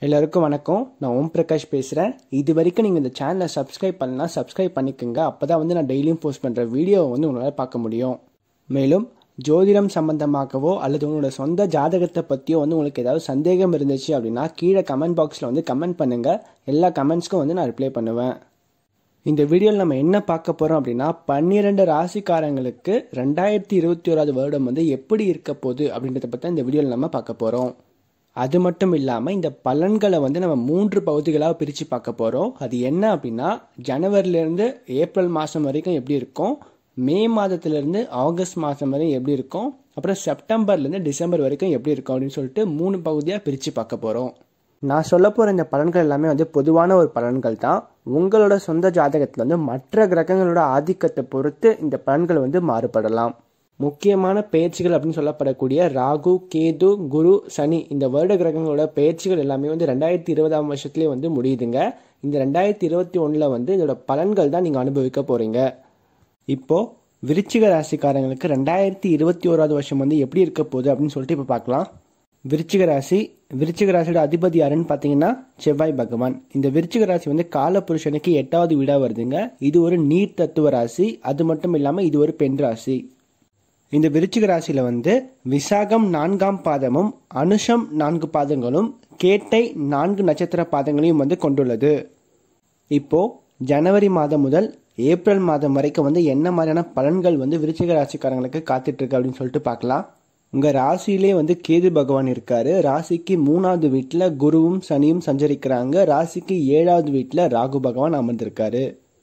எல்லாருக்கும் வணக்கம் நான் ஓம் பிரகாஷ் பேசுகிறேன் இது வரைக்கும் நீங்கள் இந்த சேனலை சப்ஸ்கிரைப் பண்ணலாம் சப்ஸ்கிரைப் பண்ணிக்கோங்க அப்போ தான் வந்து நான் டெய்லியும் போஸ்ட் பண்ணுற வீடியோவை வந்து உங்களால் பார்க்க முடியும் மேலும் ஜோதிடம் சம்பந்தமாகவோ அல்லது உங்களோட சொந்த ஜாதகத்தை பற்றியோ வந்து உங்களுக்கு ஏதாவது சந்தேகம் இருந்துச்சு அப்படின்னா கீழே கமெண்ட் பாக்ஸில் வந்து கமெண்ட் பண்ணுங்கள் எல்லா கமெண்ட்ஸ்க்கும் வந்து நான் ரிப்ளை பண்ணுவேன் இந்த வீடியோவில் நம்ம என்ன பார்க்க போகிறோம் அப்படின்னா பன்னிரெண்டு ராசிக்காரங்களுக்கு ரெண்டாயிரத்தி இருபத்தி ஓராவது வருடம் வந்து எப்படி இருக்க போகுது அப்படின்றத பற்றி இந்த வீடியோவில் நம்ம பார்க்க போகிறோம் அது மட்டும் இல்லாமல் இந்த பலன்களை வந்து நம்ம மூன்று பகுதிகளாக பிரித்து பார்க்க போகிறோம் அது என்ன அப்படின்னா ஜனவரிலேருந்து ஏப்ரல் மாதம் வரைக்கும் எப்படி இருக்கும் மே மாதத்துலேருந்து ஆகஸ்ட் மாதம் வரை எப்படி இருக்கும் அப்புறம் செப்டம்பர்லேருந்து டிசம்பர் வரைக்கும் எப்படி இருக்கும் அப்படின்னு சொல்லிட்டு மூணு பகுதியாக பிரித்து பார்க்க போகிறோம் நான் சொல்ல போகிற இந்த பலன்கள் எல்லாமே வந்து பொதுவான ஒரு பலன்கள் தான் உங்களோட சொந்த ஜாதகத்தில் வந்து மற்ற கிரகங்களோட ஆதிக்கத்தை பொறுத்து இந்த பலன்கள் வந்து மாறுபடலாம் முக்கியமான பெயர்ச்சிகள் அப்படின்னு சொல்லப்படக்கூடிய ராகு கேது குரு சனி இந்த வருட கிரகங்களோட பெயர்ச்சிகள் எல்லாமே வந்து ரெண்டாயிரத்தி இருபதாம் வருஷத்துலேயே வந்து முடியுதுங்க இந்த ரெண்டாயிரத்தி இருபத்தி ஒன்றில் வந்து இதோட பலன்கள் தான் நீங்கள் அனுபவிக்க போகிறீங்க இப்போ விருச்சிக ராசிக்காரங்களுக்கு ரெண்டாயிரத்தி இருபத்தி ஓராவது வருஷம் வந்து எப்படி இருக்க போகுது அப்படின்னு சொல்லிட்டு இப்போ பார்க்கலாம் விருச்சிக ராசி விருச்சிக ராசியோட அதிபதி யாருன்னு பார்த்தீங்கன்னா செவ்வாய் பகவான் இந்த விருச்சிக ராசி வந்து காலபுருஷனுக்கு எட்டாவது வீடாக வருதுங்க இது ஒரு நீர் தத்துவ ராசி அது மட்டும் இல்லாமல் இது ஒரு பெண் ராசி இந்த விருச்சிக ராசியில வந்து விசாகம் நான்காம் பாதமும் அனுஷம் நான்கு பாதங்களும் கேட்டை நான்கு நட்சத்திர பாதங்களையும் வந்து கொண்டுள்ளது இப்போ ஜனவரி மாதம் முதல் ஏப்ரல் மாதம் வரைக்கும் வந்து என்ன மாதிரியான பலன்கள் வந்து விருச்சிக ராசிக்காரங்களுக்கு காத்துட்டு இருக்கு அப்படின்னு சொல்லிட்டு பார்க்கலாம் உங்க ராசியிலே வந்து கேது பகவான் இருக்காரு ராசிக்கு மூணாவது வீட்டில் குருவும் சனியும் சஞ்சரிக்கிறாங்க ராசிக்கு ஏழாவது வீட்டில் ராகு பகவான் அமர்ந்திருக்காரு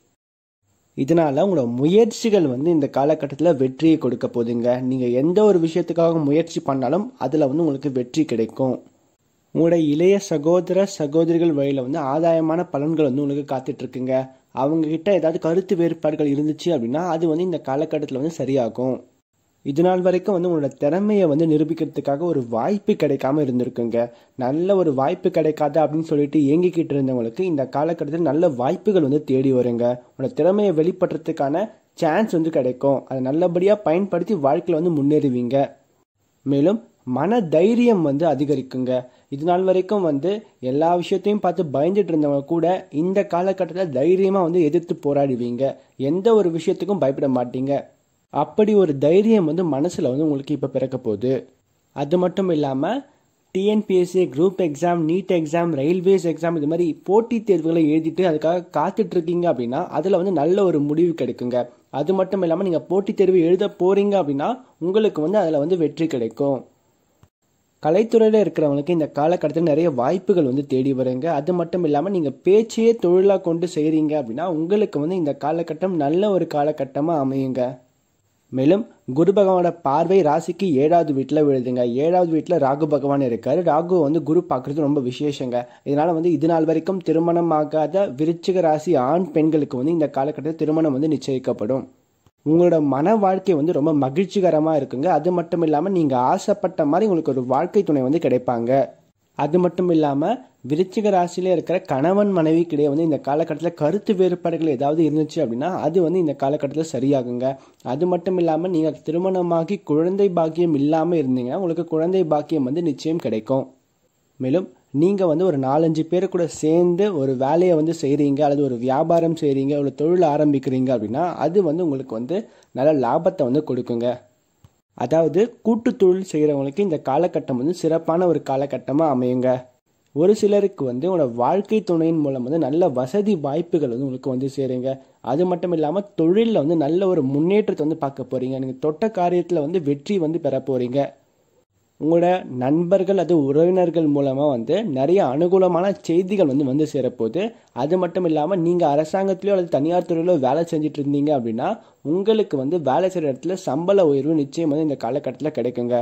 இதனால உங்களோட முயற்சிகள் வந்து இந்த காலகட்டத்தில் வெற்றியை கொடுக்க போகுதுங்க நீங்கள் எந்த ஒரு விஷயத்துக்காக முயற்சி பண்ணாலும் அதில் வந்து உங்களுக்கு வெற்றி கிடைக்கும் உங்களோட இளைய சகோதர சகோதரிகள் வழியில் வந்து ஆதாயமான பலன்கள் வந்து உங்களுக்கு காத்துட்டு இருக்குங்க அவங்க கிட்ட ஏதாவது கருத்து வேறுபாடுகள் இருந்துச்சு அப்படின்னா அது வந்து இந்த காலகட்டத்தில் வந்து சரியாகும் இது நாள் வரைக்கும் வந்து உங்களோட திறமையை வந்து நிரூபிக்கிறதுக்காக ஒரு வாய்ப்பு கிடைக்காம இருந்திருக்குங்க நல்ல ஒரு வாய்ப்பு கிடைக்காது அப்படின்னு சொல்லிட்டு ஏங்கிக்கிட்டு இருந்தவங்களுக்கு இந்த காலகட்டத்தில் நல்ல வாய்ப்புகள் வந்து தேடி வருங்க உங்களோட திறமையை வெளிப்படுறதுக்கான சான்ஸ் வந்து கிடைக்கும் அதை நல்லபடியாக பயன்படுத்தி வாழ்க்கையில் வந்து முன்னேறுவீங்க மேலும் மன தைரியம் வந்து அதிகரிக்குங்க இது நாள் வரைக்கும் வந்து எல்லா விஷயத்தையும் பார்த்து பயந்துட்டு இருந்தவங்க கூட இந்த காலகட்டத்தில் தைரியமாக வந்து எதிர்த்து போராடுவீங்க எந்த ஒரு விஷயத்துக்கும் பயப்பட மாட்டீங்க அப்படி ஒரு தைரியம் வந்து மனசில் வந்து உங்களுக்கு இப்போ பிறக்க போகுது அது மட்டும் இல்லாமல் TNPSC group exam NEET exam railways exam இது மாதிரி போட்டித் தேர்வுகளை எழுதிட்டு அதுக்காக காத்துட்டு இருக்கீங்க அப்படின்னா அதில் வந்து நல்ல ஒரு முடிவு கிடைக்குங்க அது மட்டும் இல்லாமல் நீங்கள் போட்டித் தேர்வு எழுத போறீங்க அப்படின்னா உங்களுக்கு வந்து அதில் வந்து வெற்றி கிடைக்கும் கலைத்துறையில் இருக்கிறவங்களுக்கு இந்த காலகட்டத்தில் நிறைய வாய்ப்புகள் வந்து தேடி வருங்க அது மட்டும் இல்லாமல் நீங்கள் பேச்சையே தொழிலாக கொண்டு செய்கிறீங்க அப்படின்னா உங்களுக்கு வந்து இந்த காலகட்டம் நல்ல ஒரு காலகட்டமாக அமையுங்க மேலும் குரு பகவானோட பார்வை ராசிக்கு ஏழாவது வீட்டில் விழுதுங்க ஏழாவது வீட்டில் ராகு பகவான் இருக்காரு ராகு வந்து குரு பார்க்குறது ரொம்ப விசேஷங்க இதனால வந்து இது நாள் வரைக்கும் திருமணம் ஆகாத விருச்சிக ராசி ஆண் பெண்களுக்கு வந்து இந்த காலகட்டத்தில் திருமணம் வந்து நிச்சயிக்கப்படும் உங்களோட மன வாழ்க்கை வந்து ரொம்ப மகிழ்ச்சிகரமாக இருக்குங்க அது மட்டும் இல்லாமல் நீங்கள் ஆசைப்பட்ட மாதிரி உங்களுக்கு ஒரு வாழ்க்கை துணை வந்து கிடைப்பாங்க அது மட்டும் இல்லாமல் விருச்சிக ராசியில இருக்கிற கணவன் மனைவிக்கிடையே வந்து இந்த காலகட்டத்தில் கருத்து வேறுபாடுகள் ஏதாவது இருந்துச்சு அப்படின்னா அது வந்து இந்த காலகட்டத்தில் சரியாகுங்க அது மட்டும் இல்லாமல் நீங்கள் திருமணமாகி குழந்தை பாக்கியம் இல்லாமல் இருந்தீங்கன்னா உங்களுக்கு குழந்தை பாக்கியம் வந்து நிச்சயம் கிடைக்கும் மேலும் நீங்கள் வந்து ஒரு நாலஞ்சு பேர் கூட சேர்ந்து ஒரு வேலையை வந்து செய்கிறீங்க அல்லது ஒரு வியாபாரம் செய்கிறீங்க ஒரு தொழில் ஆரம்பிக்கிறீங்க அப்படின்னா அது வந்து உங்களுக்கு வந்து நல்ல லாபத்தை வந்து கொடுக்குங்க அதாவது கூட்டு தொழில் செய்கிறவங்களுக்கு இந்த காலகட்டம் வந்து சிறப்பான ஒரு காலகட்டமாக அமையுங்க ஒரு சிலருக்கு வந்து உங்களோட வாழ்க்கை துணையின் மூலம் வந்து நல்ல வசதி வாய்ப்புகள் வந்து உங்களுக்கு வந்து சேருங்க அது மட்டும் இல்லாமல் தொழிலில் வந்து நல்ல ஒரு முன்னேற்றத்தை வந்து பார்க்க போகிறீங்க நீங்கள் தொட்ட காரியத்தில் வந்து வெற்றி வந்து பெற போகிறீங்க உங்களோட நண்பர்கள் அது உறவினர்கள் மூலமாக வந்து நிறைய அனுகூலமான செய்திகள் வந்து வந்து சேரப்போகுது அது மட்டும் இல்லாமல் நீங்கள் அரசாங்கத்திலயோ அல்லது தனியார் துறையிலோ வேலை செஞ்சுட்டு இருந்தீங்க அப்படின்னா உங்களுக்கு வந்து வேலை செய்கிற இடத்துல சம்பள உயர்வு நிச்சயம் வந்து இந்த காலகட்டத்தில் கிடைக்குங்க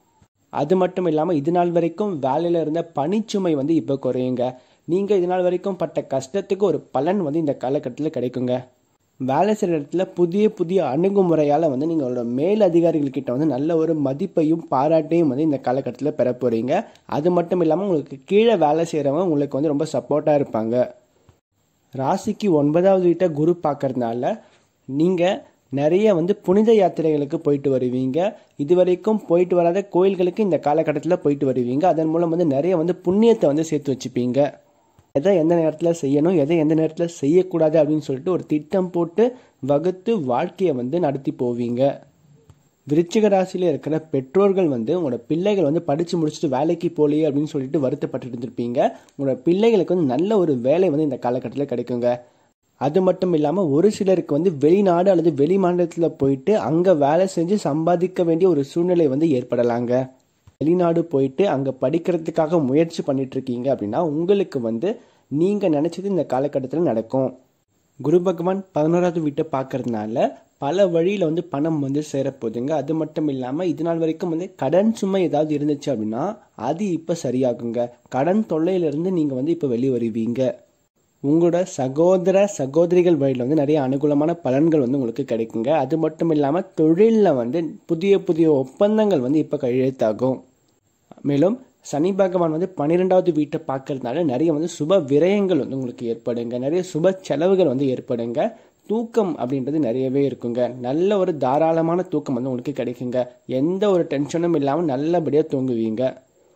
அது மட்டும் இல்லாமல் இது நாள் வரைக்கும் வேலையில் இருந்த பணிச்சுமை வந்து இப்போ குறையுங்க நீங்கள் இது நாள் வரைக்கும் பட்ட கஷ்டத்துக்கு ஒரு பலன் வந்து இந்த காலகட்டத்தில் கிடைக்குங்க வேலை செய்கிற இடத்துல புதிய புதிய அணுகுமுறையால் வந்து நீங்களோட மேல் அதிகாரிகள்கிட்ட வந்து நல்ல ஒரு மதிப்பையும் பாராட்டையும் வந்து இந்த காலகட்டத்தில் பெற போகிறீங்க அது மட்டும் இல்லாமல் உங்களுக்கு கீழே வேலை செய்கிறவங்க உங்களுக்கு வந்து ரொம்ப சப்போர்ட்டாக இருப்பாங்க ராசிக்கு ஒன்பதாவது வீட்டை குரு பார்க்கறதுனால நீங்கள் நிறைய வந்து புனித யாத்திரைகளுக்கு போயிட்டு வருவீங்க இதுவரைக்கும் போயிட்டு வராத கோயில்களுக்கு இந்த காலகட்டத்தில் போயிட்டு வருவீங்க அதன் மூலம் வந்து நிறைய வந்து புண்ணியத்தை வந்து சேர்த்து வச்சுப்பீங்க எதை எந்த நேரத்தில் செய்யணும் எதை எந்த நேரத்தில் செய்யக்கூடாது அப்படின்னு சொல்லிட்டு ஒரு திட்டம் போட்டு வகுத்து வாழ்க்கையை வந்து நடத்தி போவீங்க விருச்சிக ராசியில் இருக்கிற பெற்றோர்கள் வந்து உங்களோட பிள்ளைகள் வந்து படித்து முடிச்சுட்டு வேலைக்கு போகலையே அப்படின்னு சொல்லிட்டு வருத்தப்பட்டு இருந்திருப்பீங்க உங்களோட பிள்ளைகளுக்கு வந்து நல்ல ஒரு வேலை வந்து இந்த காலகட்டத்தில் கிடைக்குங்க அது மட்டும் இல்லாமல் ஒரு சிலருக்கு வந்து வெளிநாடு அல்லது வெளி மாநிலத்தில் போயிட்டு அங்கே வேலை செஞ்சு சம்பாதிக்க வேண்டிய ஒரு சூழ்நிலை வந்து ஏற்படலாங்க வெளிநாடு போயிட்டு அங்கே படிக்கிறதுக்காக முயற்சி பண்ணிட்டு இருக்கீங்க அப்படின்னா உங்களுக்கு வந்து நீங்கள் நினச்சது இந்த காலகட்டத்தில் நடக்கும் குரு பகவான் பதினோராவது வீட்டை பார்க்கறதுனால பல வழியில் வந்து பணம் வந்து சேரப்போகுதுங்க அது மட்டும் இல்லாமல் இது நாள் வரைக்கும் வந்து கடன் சுமை ஏதாவது இருந்துச்சு அப்படின்னா அது இப்போ சரியாகுங்க கடன் தொல்லையிலிருந்து நீங்கள் வந்து இப்போ வெளியே வருவீங்க உங்களோட சகோதர சகோதரிகள் வழியில் வந்து நிறைய அனுகூலமான பலன்கள் வந்து உங்களுக்கு கிடைக்குங்க அது மட்டும் இல்லாமல் தொழிலில் வந்து புதிய புதிய ஒப்பந்தங்கள் வந்து இப்போ கையெழுத்தாகும் மேலும் சனி பகவான் வந்து பன்னிரெண்டாவது வீட்டை பார்க்கறதுனால நிறைய வந்து சுப விரயங்கள் வந்து உங்களுக்கு ஏற்படுங்க நிறைய சுப செலவுகள் வந்து ஏற்படுங்க தூக்கம் அப்படின்றது நிறையவே இருக்குங்க நல்ல ஒரு தாராளமான தூக்கம் வந்து உங்களுக்கு கிடைக்குங்க எந்த ஒரு டென்ஷனும் இல்லாமல் நல்லபடியாக தூங்குவீங்க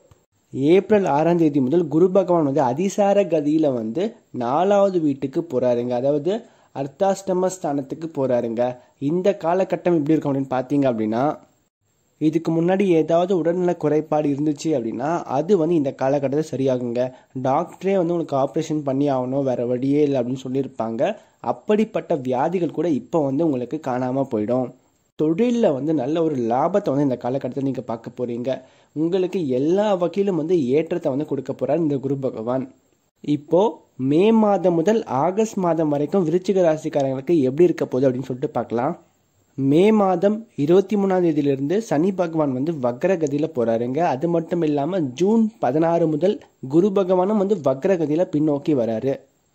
ஏப்ரல் ஆறாம் தேதி முதல் குரு பகவான் வந்து அதிசார கதியில் வந்து நாலாவது வீட்டுக்கு போகிறாருங்க அதாவது அர்த்தாஷ்டம ஸ்தானத்துக்கு போகிறாருங்க இந்த காலகட்டம் எப்படி இருக்கும் அப்படின்னு பார்த்தீங்க அப்படின்னா இதுக்கு முன்னாடி ஏதாவது உடல்நல குறைபாடு இருந்துச்சு அப்படின்னா அது வந்து இந்த காலகட்டத்தில் சரியாகுங்க டாக்டரே வந்து உங்களுக்கு ஆப்ரேஷன் பண்ணி ஆகணும் வேற வழியே இல்லை அப்படின்னு சொல்லியிருப்பாங்க அப்படிப்பட்ட வியாதிகள் கூட இப்போ வந்து உங்களுக்கு காணாமல் போயிடும் தொழிலில் வந்து நல்ல ஒரு லாபத்தை வந்து இந்த காலகட்டத்தில் நீங்கள் பார்க்க போகிறீங்க உங்களுக்கு எல்லா வகையிலும் வந்து ஏற்றத்தை வந்து கொடுக்க போகிறார் இந்த குரு பகவான் இப்போ மே மாதம் முதல் ஆகஸ்ட் மாதம் வரைக்கும் விருச்சிக ராசிக்காரங்களுக்கு எப்படி இருக்க போகுது அப்படின்னு சொல்லிட்டு பார்க்கலாம் மே மாதம் இருபத்தி மூணாம் தேதியிலிருந்து சனி பகவான் வந்து வக்ரகதியில் போறாருங்க அது மட்டும் இல்லாமல் ஜூன் பதினாறு முதல் குரு பகவானும் வந்து வக்ரகதியில் பின்னோக்கி வராரு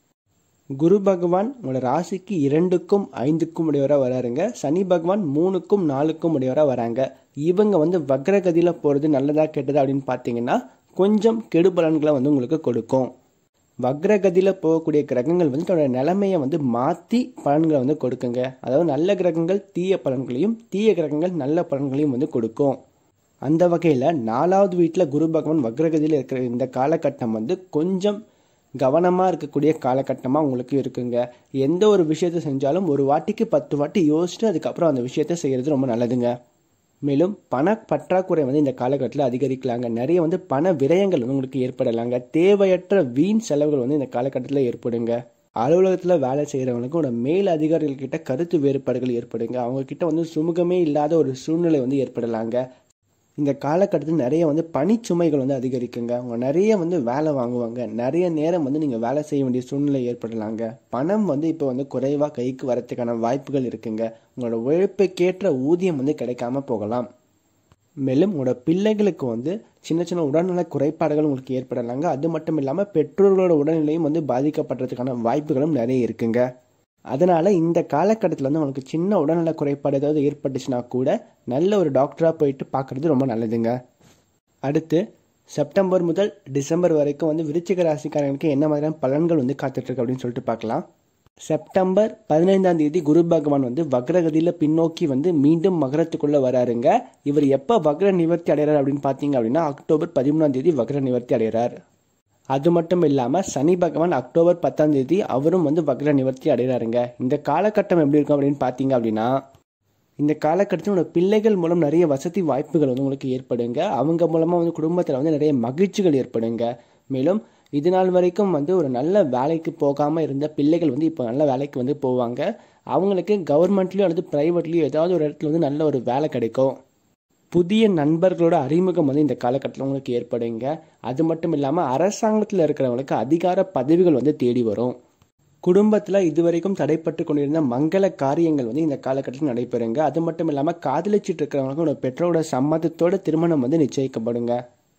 குரு பகவான் உங்களோட ராசிக்கு இரண்டுக்கும் ஐந்துக்கும் உடையவராக வராருங்க சனி பகவான் மூணுக்கும் நாலுக்கும் உடையவராக வராங்க இவங்க வந்து வக்ரகதியில் போகிறது நல்லதா கெட்டதா அப்படின்னு பார்த்தீங்கன்னா கொஞ்சம் கெடுபலன்களை வந்து உங்களுக்கு கொடுக்கும் வக்ரகதியில் போகக்கூடிய கிரகங்கள் வந்து தன்னோட நிலைமையை வந்து மாற்றி பலன்களை வந்து கொடுக்குங்க அதாவது நல்ல கிரகங்கள் தீய பலன்களையும் தீய கிரகங்கள் நல்ல பலன்களையும் வந்து கொடுக்கும் அந்த வகையில் நாலாவது வீட்டில் குரு பகவான் வக்ரகதியில் இருக்கிற இந்த காலகட்டம் வந்து கொஞ்சம் கவனமாக இருக்கக்கூடிய காலகட்டமாக உங்களுக்கு இருக்குங்க எந்த ஒரு விஷயத்தை செஞ்சாலும் ஒரு வாட்டிக்கு பத்து வாட்டி யோசிச்சுட்டு அதுக்கப்புறம் அந்த விஷயத்தை செய்கிறது ரொம்ப நல்லதுங்க மேலும் பண பற்றாக்குறை வந்து இந்த காலகட்டத்தில் அதிகரிக்கலாங்க நிறைய வந்து பண விரயங்கள் வந்து உங்களுக்கு ஏற்படலாங்க தேவையற்ற வீண் செலவுகள் வந்து இந்த காலகட்டத்தில் ஏற்படுங்க அலுவலகத்தில் வேலை செய்கிறவங்களுக்கு ஒரு மேல் அதிகாரிகள் கிட்ட கருத்து வேறுபாடுகள் ஏற்படுங்க அவங்க கிட்ட வந்து சுமூகமே இல்லாத ஒரு சூழ்நிலை வந்து ஏற்படலாங்க இந்த காலகட்டத்தில் நிறைய வந்து பணிச்சுமைகள் வந்து அதிகரிக்குங்க அவங்க நிறைய வந்து வேலை வாங்குவாங்க நிறைய நேரம் வந்து நீங்கள் வேலை செய்ய வேண்டிய சூழ்நிலை ஏற்படலாங்க பணம் வந்து இப்போ வந்து குறைவாக கைக்கு வரத்துக்கான வாய்ப்புகள் இருக்குங்க உங்களோட உழைப்புக்கேற்ற ஊதியம் வந்து கிடைக்காம போகலாம் மேலும் உங்களோட பிள்ளைகளுக்கு வந்து சின்ன சின்ன உடல்நல குறைபாடுகள் உங்களுக்கு ஏற்படலாங்க அது மட்டும் இல்லாமல் பெற்றோர்களோட உடல்நிலையும் வந்து பாதிக்கப்படுறதுக்கான வாய்ப்புகளும் நிறைய இருக்குங்க அதனால் இந்த காலகட்டத்தில் வந்து உங்களுக்கு சின்ன உடல்நல குறைபாடு ஏதாவது ஏற்பட்டுச்சுன்னா கூட நல்ல ஒரு டாக்டராக போயிட்டு பார்க்குறது ரொம்ப நல்லதுங்க அடுத்து செப்டம்பர் முதல் டிசம்பர் வரைக்கும் வந்து விருச்சிக ராசிக்காரங்களுக்கு என்ன மாதிரியான பலன்கள் வந்து காத்துட்ருக்கு அப்படின்னு சொல்லிட்டு பார்க்கலாம் செப்டம்பர் பதினைந்தாம் தேதி குரு பகவான் வந்து வக்ரகதியில் பின்னோக்கி வந்து மீண்டும் மகரத்துக்குள்ளே வராருங்க இவர் எப்போ வக்ர நிவர்த்தி அடைகிறார் அப்படின்னு பார்த்தீங்க அப்படின்னா அக்டோபர் பதிமூணாம் தேதி வக்ர நிவர்த்தி அடைகிறார் அது மட்டும் இல்லாமல் சனி பகவான் அக்டோபர் பத்தாம் தேதி அவரும் வந்து வக்ர நிவர்த்தி அடைகிறாருங்க இந்த காலகட்டம் எப்படி இருக்கும் அப்படின்னு பார்த்தீங்க அப்படின்னா இந்த காலகட்டத்தில் உங்களோட பிள்ளைகள் மூலம் நிறைய வசதி வாய்ப்புகள் வந்து உங்களுக்கு ஏற்படுங்க அவங்க மூலமாக வந்து குடும்பத்தில் வந்து நிறைய மகிழ்ச்சிகள் ஏற்படுங்க மேலும் இது நாள் வரைக்கும் வந்து ஒரு நல்ல வேலைக்கு போகாமல் இருந்த பிள்ளைகள் வந்து இப்போ நல்ல வேலைக்கு வந்து போவாங்க அவங்களுக்கு கவர்மெண்ட்லேயோ அல்லது ப்ரைவேட்லேயோ ஏதாவது ஒரு இடத்துல வந்து நல்ல ஒரு வேலை கிடைக்கும் புதிய நண்பர்களோட அறிமுகம் வந்து இந்த காலகட்டத்தில் உங்களுக்கு ஏற்படுங்க அது மட்டும் இல்லாமல் அரசாங்கத்தில் இருக்கிறவங்களுக்கு அதிகார பதவிகள் வந்து தேடி வரும் குடும்பத்தில் இதுவரைக்கும் தடைப்பட்டு கொண்டிருந்த மங்கள காரியங்கள் வந்து இந்த காலகட்டத்தில் நடைபெறுங்க அது மட்டும் இல்லாமல் காதலிச்சிட்டு இருக்கிறவங்களுக்கு உங்களோட பெற்றோரோட சம்மதத்தோட திருமணம் வந்து நிச்சயிக்கப்படுங்க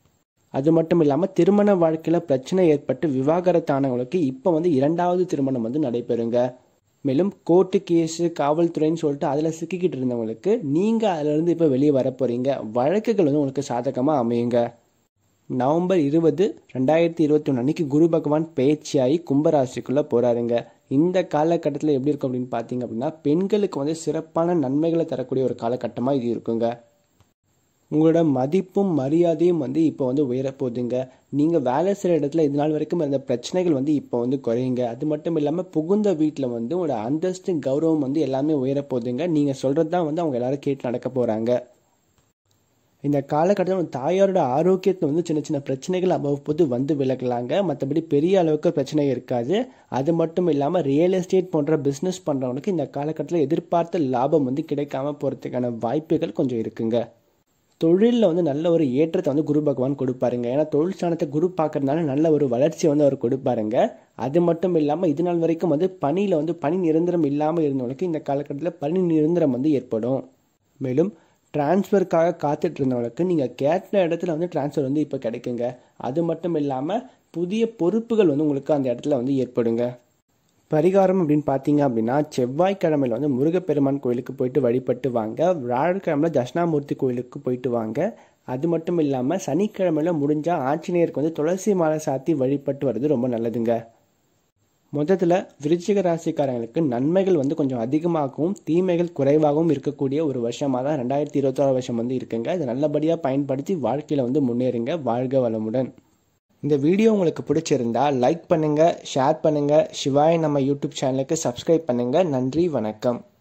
அது மட்டும் இல்லாமல் திருமண வாழ்க்கையில் பிரச்சனை ஏற்பட்டு விவாகரத்தானவங்களுக்கு இப்போ வந்து இரண்டாவது திருமணம் வந்து நடைபெறுங்க மேலும் கோர்ட்டு கேஸு காவல்துறைன்னு சொல்லிட்டு அதில் சிக்கிக்கிட்டு இருந்தவங்களுக்கு நீங்கள் அதிலிருந்து இப்போ வெளியே வர போகிறீங்க வழக்குகள் வந்து உங்களுக்கு சாதகமாக அமையுங்க நவம்பர் இருபது ரெண்டாயிரத்தி இருபத்தி ஒன்று அன்னைக்கு குரு பகவான் பயிற்சியாகி கும்பராசிக்குள்ளே போகிறாருங்க இந்த காலகட்டத்தில் எப்படி இருக்கும் அப்படின்னு பார்த்தீங்க அப்படின்னா பெண்களுக்கு வந்து சிறப்பான நன்மைகளை தரக்கூடிய ஒரு காலகட்டமாக இது இருக்குங்க உங்களோட மதிப்பும் மரியாதையும் வந்து இப்போ வந்து உயரப்போகுதுங்க நீங்கள் வேலை செய்கிற இடத்துல இது நாள் வரைக்கும் இருந்த பிரச்சனைகள் வந்து இப்போ வந்து குறையுங்க அது மட்டும் இல்லாமல் புகுந்த வீட்டில் வந்து உங்களோட அந்தஸ்து கௌரவம் வந்து எல்லாமே உயரப்போகுதுங்க நீங்கள் சொல்கிறது தான் வந்து அவங்க எல்லாரும் கேட்டு நடக்க போகிறாங்க இந்த காலகட்டத்தில் உங்க தாயாரோட ஆரோக்கியத்தில் வந்து சின்ன சின்ன பிரச்சனைகள் அவ்வப்போது வந்து விலகலாங்க மற்றபடி பெரிய அளவுக்கு பிரச்சனை இருக்காது அது மட்டும் இல்லாமல் ரியல் எஸ்டேட் போன்ற பிஸ்னஸ் பண்ணுறவங்களுக்கு இந்த காலகட்டத்தில் எதிர்பார்த்த லாபம் வந்து கிடைக்காம போகிறதுக்கான வாய்ப்புகள் கொஞ்சம் இருக்குங்க தொழிலில் வந்து நல்ல ஒரு ஏற்றத்தை வந்து குரு பகவான் கொடுப்பாருங்க ஏன்னா தொழில் ஸ்தானத்தை குரு பார்க்கறதுனால நல்ல ஒரு வளர்ச்சியை வந்து அவர் கொடுப்பாருங்க அது மட்டும் இல்லாமல் இது நாள் வரைக்கும் வந்து பணியில் வந்து பணி நிரந்தரம் இல்லாமல் இருந்தவங்களுக்கு இந்த காலகட்டத்தில் பணி நிரந்தரம் வந்து ஏற்படும் மேலும் டிரான்ஸ்ஃபருக்காக காத்துட்டு இருந்தவங்களுக்கு நீங்கள் கேட்ட இடத்துல வந்து டிரான்ஸ்ஃபர் வந்து இப்போ கிடைக்குங்க அது மட்டும் இல்லாமல் புதிய பொறுப்புகள் வந்து உங்களுக்கு அந்த இடத்துல வந்து ஏற்படுங்க பரிகாரம் அப்படின்னு பார்த்தீங்க அப்படின்னா செவ்வாய்க்கிழமையில் வந்து முருகப்பெருமான் கோயிலுக்கு போயிட்டு வழிபட்டு வாங்க வியாழக்கிழமையில் தட்சிணாமூர்த்தி கோயிலுக்கு போயிட்டு வாங்க அது மட்டும் இல்லாமல் சனிக்கிழமையில் முடிஞ்சால் ஆஞ்சநேயருக்கு வந்து துளசி மாலை சாத்தி வழிபட்டு வர்றது ரொம்ப நல்லதுங்க மொத்தத்தில் விருச்சிக ராசிக்காரங்களுக்கு நன்மைகள் வந்து கொஞ்சம் அதிகமாகவும் தீமைகள் குறைவாகவும் இருக்கக்கூடிய ஒரு வருஷமாக தான் ரெண்டாயிரத்தி இருபத்தாறு வருஷம் வந்து இருக்குங்க இதை நல்லபடியாக பயன்படுத்தி வாழ்க்கையில் வந்து முன்னேறுங்க வாழ்க வளமுடன் இந்த வீடியோ உங்களுக்கு பிடிச்சிருந்தா லைக் பண்ணுங்கள் ஷேர் பண்ணுங்கள் சிவாய் நம்ம யூடியூப் சேனலுக்கு சப்ஸ்கிரைப் பண்ணுங்கள் நன்றி வணக்கம்